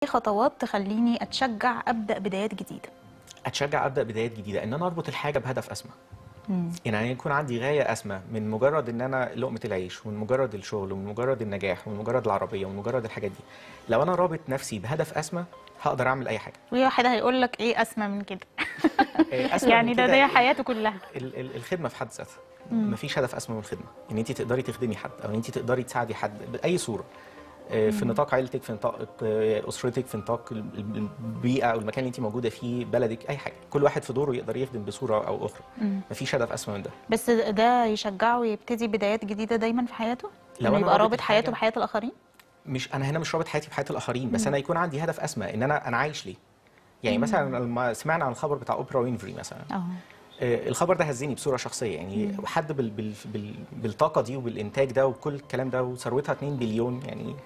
خطوات تخليني اتشجع ابدا بدايات جديده اتشجع ابدا بدايات جديده ان انا اربط الحاجه بهدف اسمى مم. يعني يكون عندي غايه اسمى من مجرد ان انا لقمه العيش ومن مجرد الشغل ومن مجرد النجاح ومن مجرد العربيه ومن مجرد الحاجات دي لو انا رابط نفسي بهدف اسمى هقدر اعمل اي حاجه في واحد هيقول لك ايه اسمى من كده إيه، أسمى يعني من ده كده ده حياته كلها ال- ال- الخدمه في حد ذاتها مفيش هدف اسمى من الخدمه ان انت تقدري تخدمي حد او ان انت تقدري تساعدي حد باي صوره آه، في نطاق عيلتك في نطاق آه، اسرتك في نطاق ال- ال- البيئه او المكان اللي انت موجوده فيه بلدك اي حاجه كل واحد في دوره يقدر يخدم بصوره او اخرى مم. مفيش هدف اسمى من ده بس ده يشجعه يبتدي بدايات جديده دايما في حياته لو إنه أنا يبقى رابط رابط حياته الحاجة- بحياه الاخرين مش انا هنا مش رابط حياتي بحياه الاخرين بس انا يكون عندي هدف اسمى ان انا انا عايش ليه يعني مثلا لما سمعنا عن الخبر بتاع اوبرا وينفري مثلا اه آه، الخبر ده هزني بصوره شخصيه يعني حد بال بال بال بالطاقه دي وبالانتاج ده وكل الكلام ده وثروتها 2 بليون يعني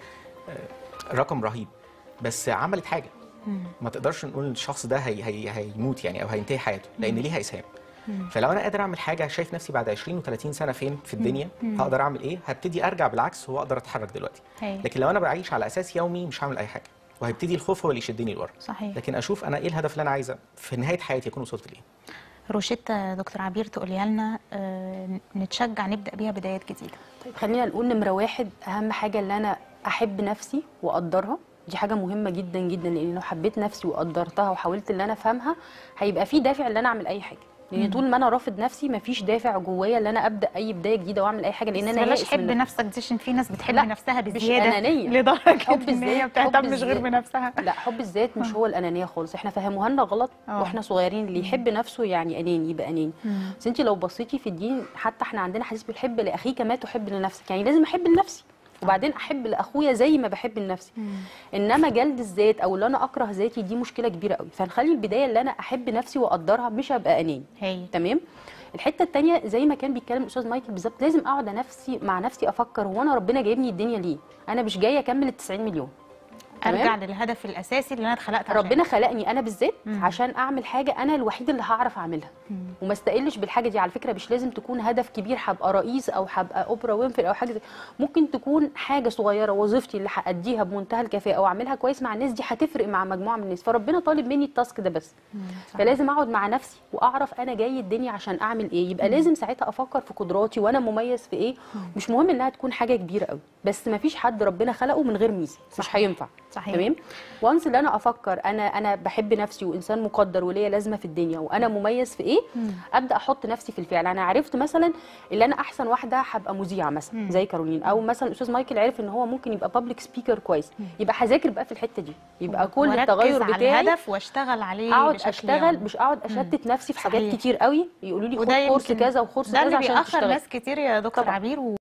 آه، رقم رهيب بس عملت حاجه ما تقدرش نقول الشخص ده هي هي هيموت يعني او هينتهي حياته لان ليها اسهام فلو انا قادر اعمل حاجه شايف نفسي بعد 20 و30 سنه فين في الدنيا هقدر اعمل ايه هبتدي ارجع بالعكس واقدر اتحرك دلوقتي هاي. لكن لو انا بعيش على اساس يومي مش هعمل اي حاجه وهيبتدي الخوف هو اللي يشدني لورا صحيح لكن اشوف انا ايه الهدف اللي انا عايزه في نهايه حياتي اكون وصلت ليه روشيتا دكتور عبير تقوليها لنا آه، نتشجع نبدا بيها بدايات جديده طيب خلينا نقول نمرة واحد أهم حاجة اللي أنا أحب نفسي وأقدرها دي حاجة مهمة جدا جدا لأن لو حبيت نفسي وقدرتها وحاولت إن أنا أفهمها هيبقى في دافع إن أنا أعمل أي حاجة لأن طول ما أنا رافض نفسي مفيش دافع جوايا إن أنا أبدأ أي بداية جديدة وأعمل أي حاجة لأن بس أنا بلاش يائس حب من نفسك دي عشان في ناس بتحب لا، نفسها مش بزياده أنانية. لدرجه حب ان هي الذات- حب بتهتمش غير الذات. بنفسها لا حب الذات مش هو الانانيه خالص احنا فهموها لنا غلط اه. واحنا صغيرين اللي يحب نفسه يعني اناني يبقى اناني مم. بس انت لو بصيتي في الدين حتى احنا عندنا حديث بيحب لاخيك ما تحب لنفسك يعني لازم احب لنفسي وبعدين احب لاخويا زي ما بحب لنفسي انما جلد الذات او اللي انا اكره ذاتي دي مشكله كبيره قوي فنخلي البدايه اللي انا احب نفسي واقدرها مش هبقى اناني هي تمام الحته التانية زي ما كان بيتكلم الاستاذ مايكل بالظبط لازم اقعد نفسي مع نفسي افكر هو انا ربنا جايبني الدنيا ليه انا مش جايه اكمل ال 90 مليون تمام؟ ارجع للهدف الاساسي اللي انا اتخلقت عشانه. ربنا خلقني انا بالذات مم. عشان اعمل حاجه انا الوحيد اللي هعرف اعملها وما استقلش بالحاجه دي على فكره مش لازم تكون هدف كبير هبقى رئيس او هبقى اوبرا وينفري او حاجه زي ممكن تكون حاجه صغيره وظيفتي اللي هاديها بمنتهى الكفاءه واعملها كويس مع الناس دي هتفرق مع مجموعه من الناس فربنا طالب مني التاسك ده بس مم، صح. فلازم اقعد مع نفسي واعرف انا جاي الدنيا عشان اعمل ايه يبقى لازم ساعتها افكر في قدراتي وانا مميز في ايه مش مهم انها تكون حاجه كبيره قوي بس ما فيش حد ربنا خلقه من غير ميزه مش صحيح. هينفع صحيح. تمام وانس اللي انا افكر انا انا بحب نفسي وانسان مقدر وليا لازمه في الدنيا وانا مميز في ايه ابدا احط نفسي في الفعل انا عرفت مثلا اللي انا احسن واحده هبقى مذيعه مثلا زي كارولين او مثلا الاستاذ مايكل عرف ان هو ممكن يبقى بابليك سبيكر كويس يبقى هذاكر بقى في الحته دي يبقى كل وأركز التغير على بتاعي الهدف واشتغل عليه اقعد بشكل اشتغل يومي. مش اقعد اشتت نفسي في حاجات صحيح. كتير قوي يقولوا لي وده خد كورس يمكن كذا وكورس ده كذا اللي عشان بيأخر تشتغل ناس كتير يا دكتور طبعاً. عبير